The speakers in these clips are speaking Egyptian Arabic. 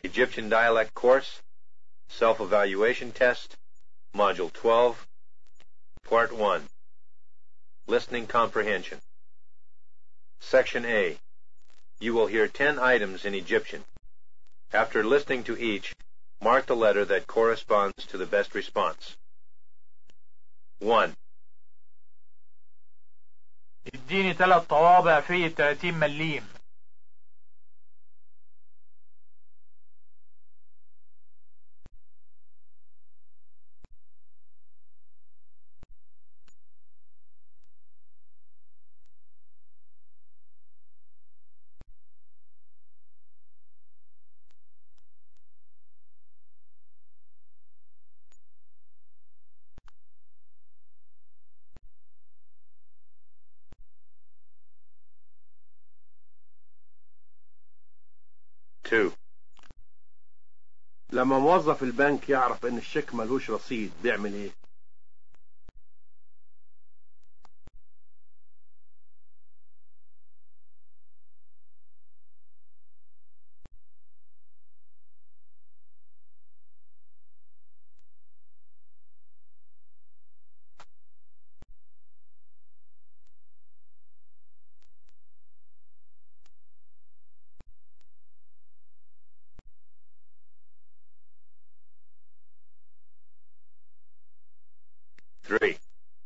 Egyptian Dialect Course, Self-Evaluation Test, Module 12, Part 1. Listening Comprehension. Section A. You will hear 10 items in Egyptian. After listening to each, mark the letter that corresponds to the best response. 1. اديني ثلاث طوابع في 30 مليم Two. لما موظف البنك يعرف ان الشيك ملوش رصيد بيعمل ايه Three.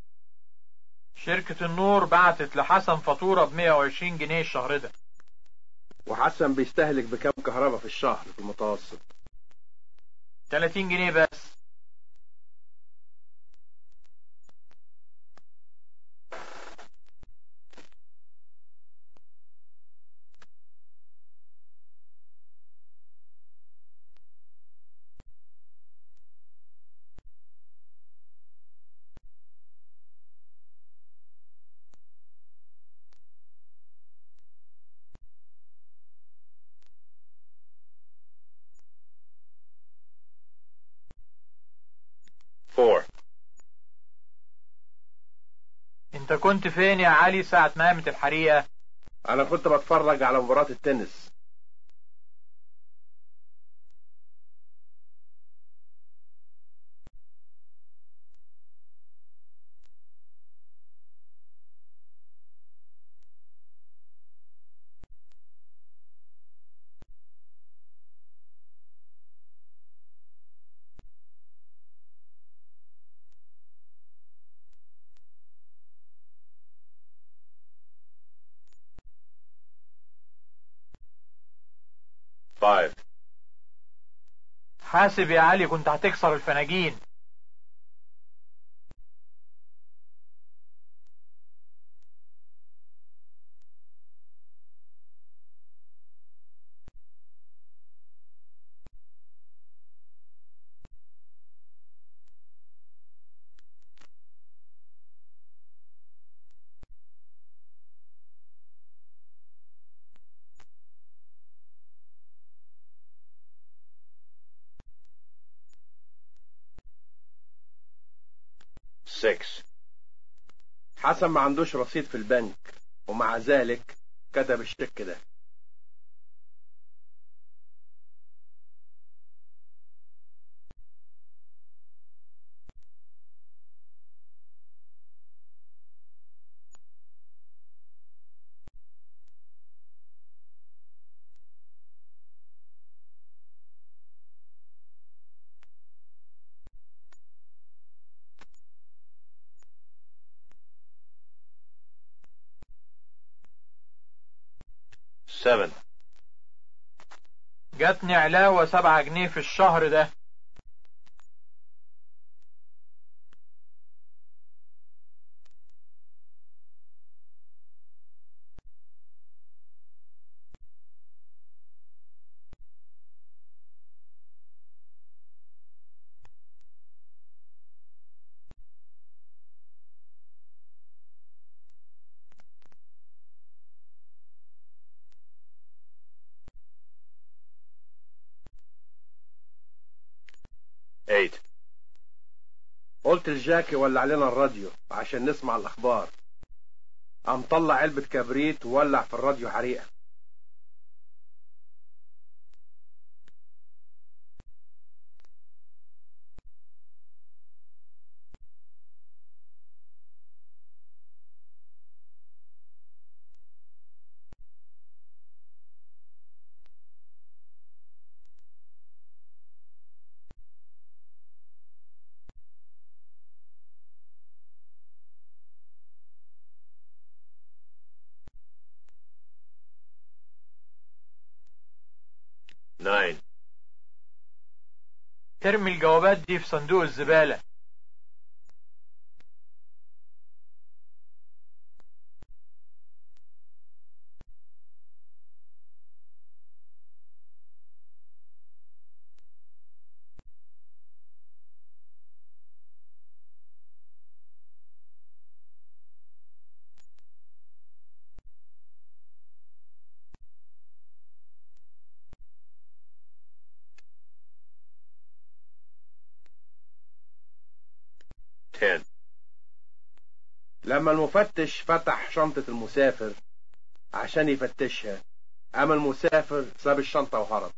شركة النور بعتت لحسن فاتورة ب 120 جنيه الشهر ده وحسن بيستهلك بكام كهرباء في الشهر في المتوسط 30 جنيه بس Four. انت كنت فين يا علي ساعة ما قامت الحريقة انا كنت بتفرج على مباراة التنس Five. حاسب يا علي كنت هتكسر الفناجين Six. حسن ما عندوش رصيد في البنك ومع ذلك كتب الشيك ده Seven. جاتني علاوة سبعة جنيه في الشهر ده Eight. قلت لجاكي ولع لنا الراديو عشان نسمع الاخبار قام طلع علبة كبريت وولع في الراديو حريقة 9. ارمي الجوابات دي في صندوق الزبالة Ten. لما المفتش فتح شنطة المسافر عشان يفتشها قام المسافر ساب الشنطة وهرب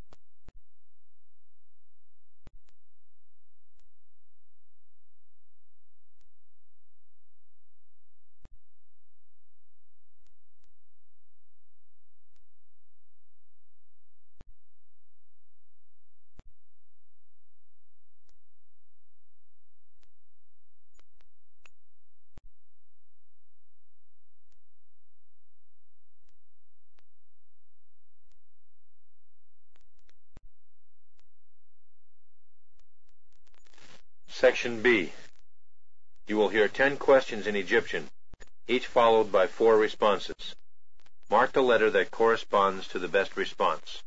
Section B. You will hear 10 questions in Egyptian, each followed by four responses. Mark the letter that corresponds to the best response.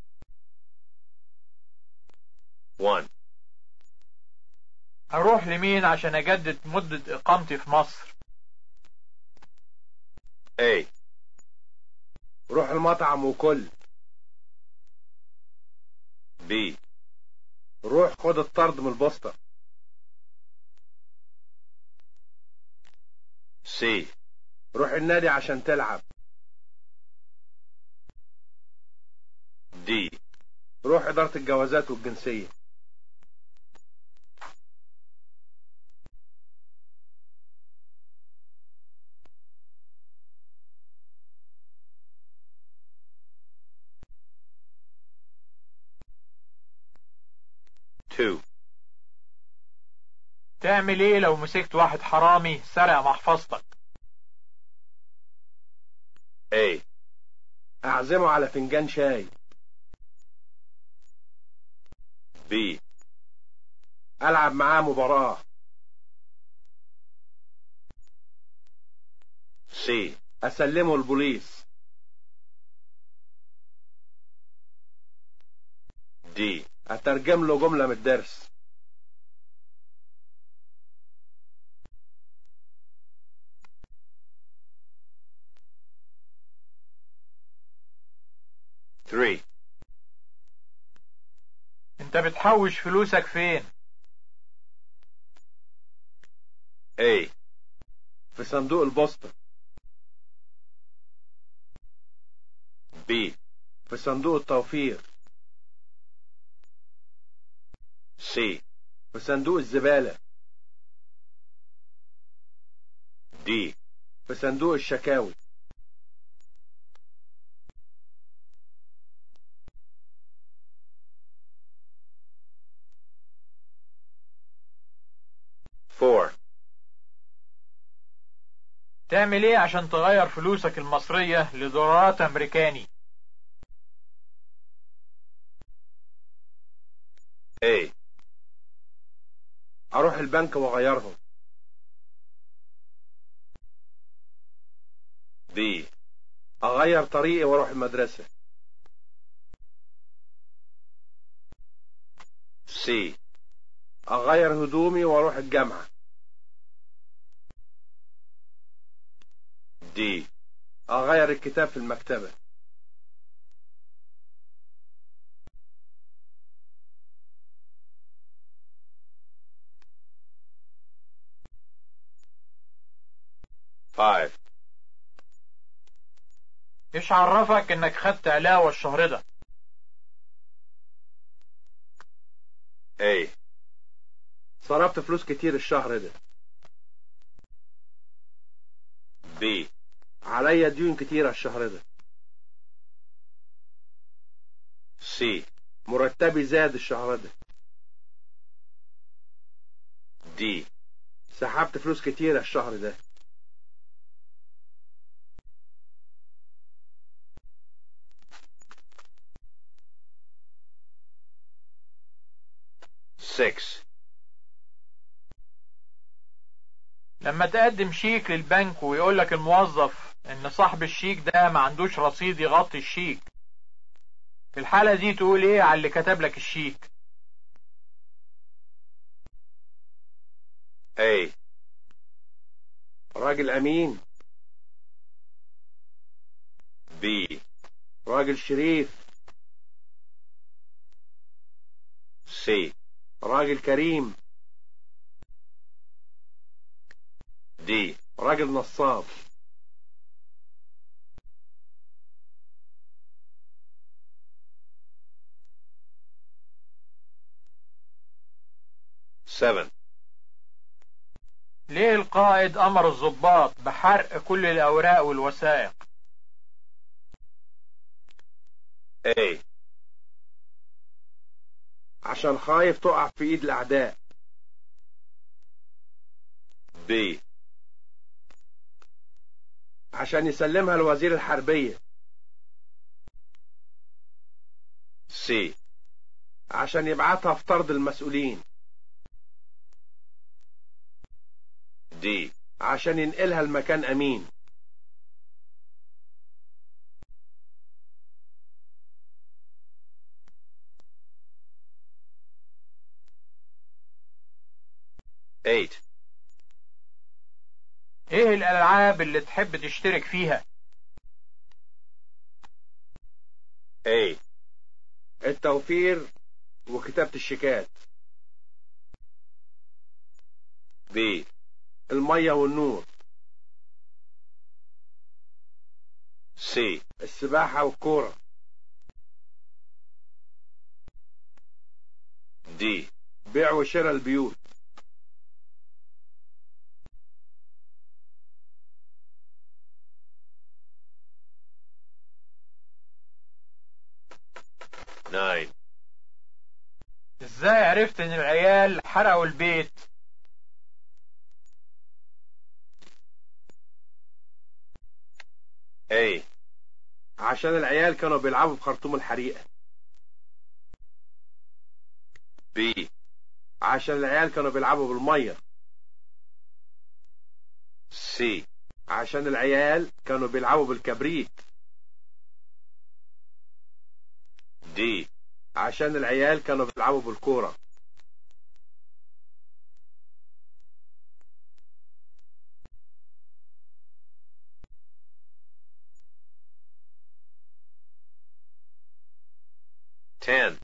1, اروح لمين عشان اجدد مدة اقامتي في مصر A, روح المطعم وكل B, روح خد الطرد من البوسطة C, روح النادي عشان تلعب D, روح إدارة الجوازات والجنسية two, تعمل ايه لو مسكت واحد حرامي سرق محفظتك A, أعزمه على فنجان شاي B, ألعب معاه مباراة C, أسلمه البوليس D, أترجم له جملة من الدرس three, انت بتحوش فلوسك فين A, في صندوق البوسطة B, في صندوق التوفير C, في صندوق الزبالة D, في صندوق الشكاوي four, تعمل ايه عشان تغير فلوسك المصرية لدولارات امريكاني A, أروح البنك وأغيرهم B, أغير طريقي وأروح المدرسة C, أغير هدومي وأروح الجامعة D, أغير الكتاب في المكتبة five, ايش عرفك انك خدت علاوة الشهر ده A, صرفت فلوس كتير الشهر ده B, عليا ديون كتيرة الشهر ده C, مرتبي زاد الشهر ده D, سحبت فلوس كتيرة الشهر ده 6. لما تقدم شيك للبنك ويقول لك الموظف ان صاحب الشيك ده ما عندوش رصيد يغطي الشيك في الحالة دي تقول ايه على اللي كتب لك الشيك A. راجل أمين B. راجل شريف C. راجل كريم D. راجل نصاب Seven. ليه القائد امر الضباط بحرق كل الاوراق والوثائق A. عشان خايف تقع في ايد الاعداء B. عشان يسلمها لوزير الحربية C. عشان يبعتها في طرد المسؤولين D. عشان ينقلها لمكان امين Eight. ايه الالعاب اللي تحب تشترك فيها A. التوفير وكتابة الشيكات B. المية والنور C. السباحة والكورة D. بيع وشراء البيوت Nine. ازاي عرفت ان العيال حرقوا البيت A. عشان العيال كانوا بيلعبوا بخرطوم الحريقة B. عشان العيال كانوا بيلعبوا بالمية C. عشان العيال كانوا بيلعبوا بالكبريت D. عشان العيال كانوا بيلعبوا بالكورة Ten.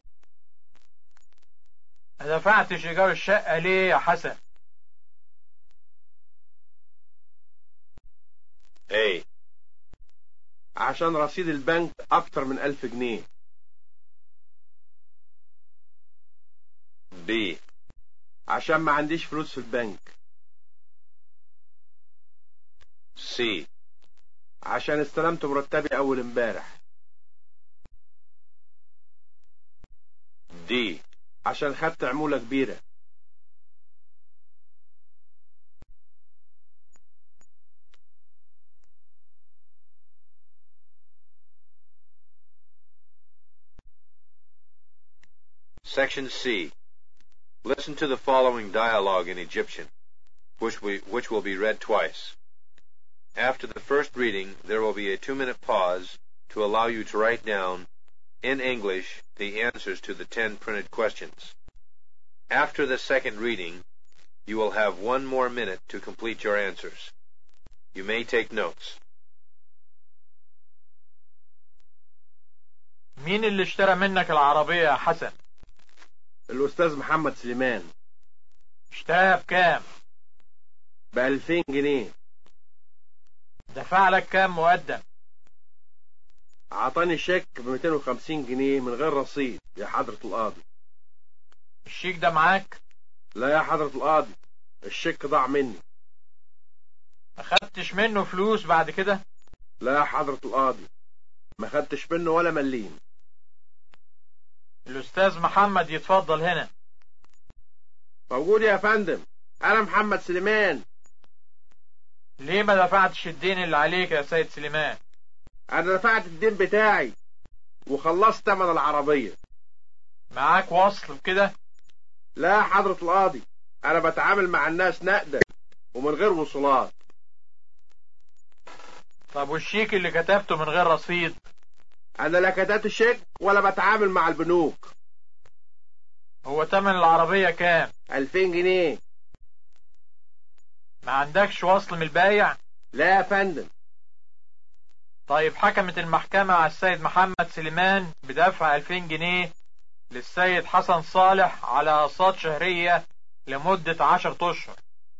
ما دفعتش ايجار الشقة ليه يا حسن A. عشان رصيد البنك أكتر من ألف جنيه B. عشان ما عنديش فلوس في البنك C. عشان استلمت مرتبي أول امبارح D. عشان خدت عمولة كبيرة Section C. Listen to the following dialogue in Egyptian, which, we, which will be read twice. After the first reading, there will be a two-minute pause to allow you to write down, in English, the answers to the ten printed questions. After the second reading, you will have one more minute to complete your answers. You may take notes. مين اللي اشترى منك العربية يا حسن الأستاذ محمد سليمان اشتراها بكام بألفين جنيه دفع لك كام مقدم عطاني شيك ب 250 جنيه من غير رصيد يا حضرة القاضي الشيك ده معاك لا يا حضرة القاضي الشيك ضاع مني ما خدتش منه فلوس بعد كده لا يا حضرة القاضي ما خدتش منه ولا مليم الاستاذ محمد يتفضل هنا موجود يا فندم أنا محمد سليمان ليه ما دفعتش الدين اللي عليك يا سيد سليمان أنا دفعت الدين بتاعي وخلصت تمن العربية معاك وصل كده لا حضرة القاضي انا بتعامل مع الناس نقدا ومن غير وصولات طب والشيك اللي كتبته من غير رصيد انا لا كتبت شيك ولا بتعامل مع البنوك هو تمن العربية كام 2000 جنيه ما عندكش وصل من البايع لا يا فندم طيب حكمت المحكمة على السيد محمد سليمان بدفع 2000 جنيه للسيد حسن صالح على أقساط شهرية لمدة 10 أشهر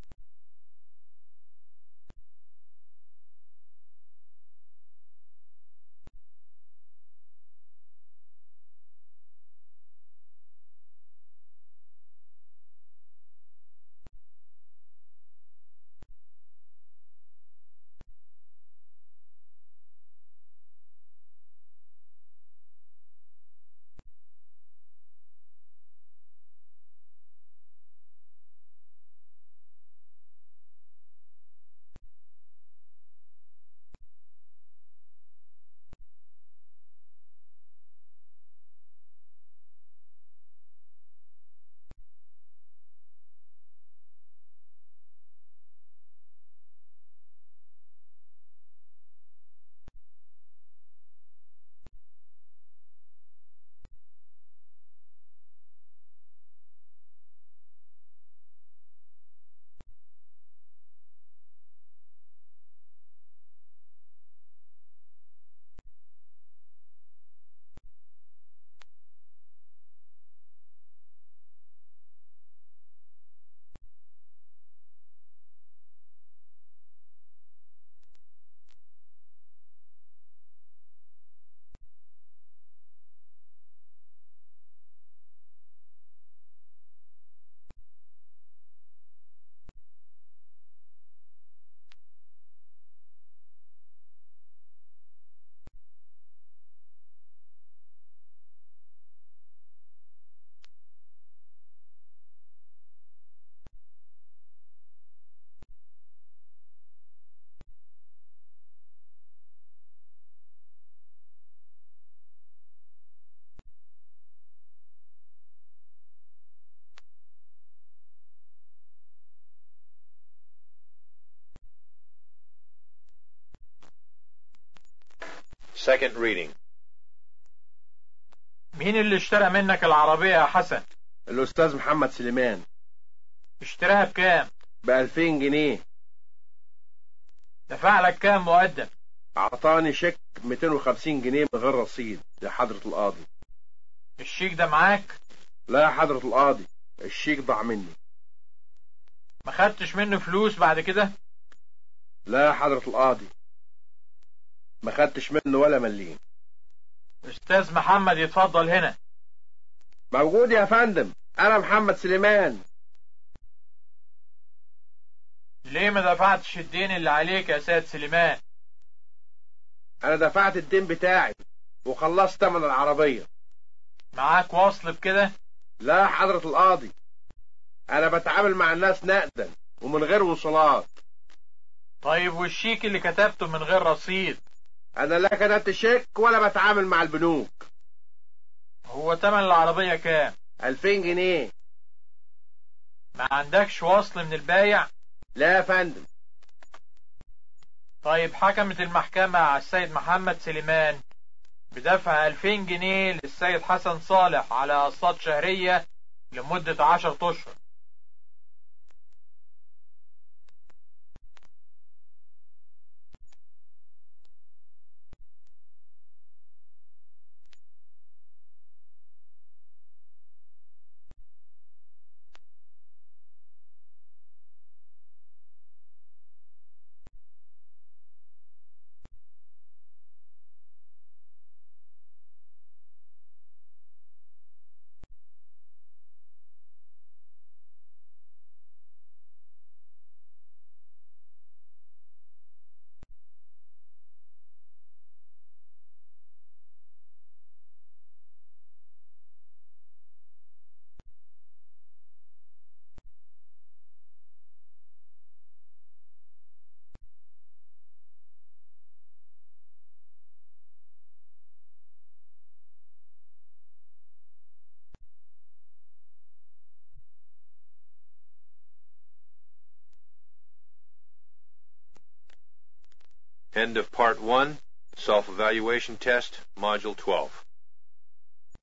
Second reading. مين اللي اشترى منك العربية يا حسن الاستاذ محمد سليمان اشتراها بكام ب 2000 جنيه دفع لك كام مقدم اعطاني شيك 250 جنيه من غير رصيد يا حضرة القاضي الشيك ده معاك لا يا حضرة القاضي الشيك ضاع مني ما خدتش منه فلوس بعد كده لا يا حضرة القاضي ما خدتش منه ولا مليم استاذ محمد يتفضل هنا موجود يا فندم انا محمد سليمان ليه ما دفعتش الدين اللي عليك يا سيد سليمان انا دفعت الدين بتاعي وخلصت تمن العربية معاك وصل بكده لا يا حضرة القاضي انا بتعامل مع الناس نقدا ومن غير وصولات طيب والشيك اللي كتبته من غير رصيد انا لا كتبت شيك ولا بتعامل مع البنوك هو تمن العربية كام 2000 جنيه ما عندكش وصل من البايع لا يا فندم طيب حكمت المحكمة على السيد محمد سليمان بدفع 2000 جنيه للسيد حسن صالح على أقساط شهرية لمدة 10 أشهر End of Part 1, Self-Evaluation Test, Module 12.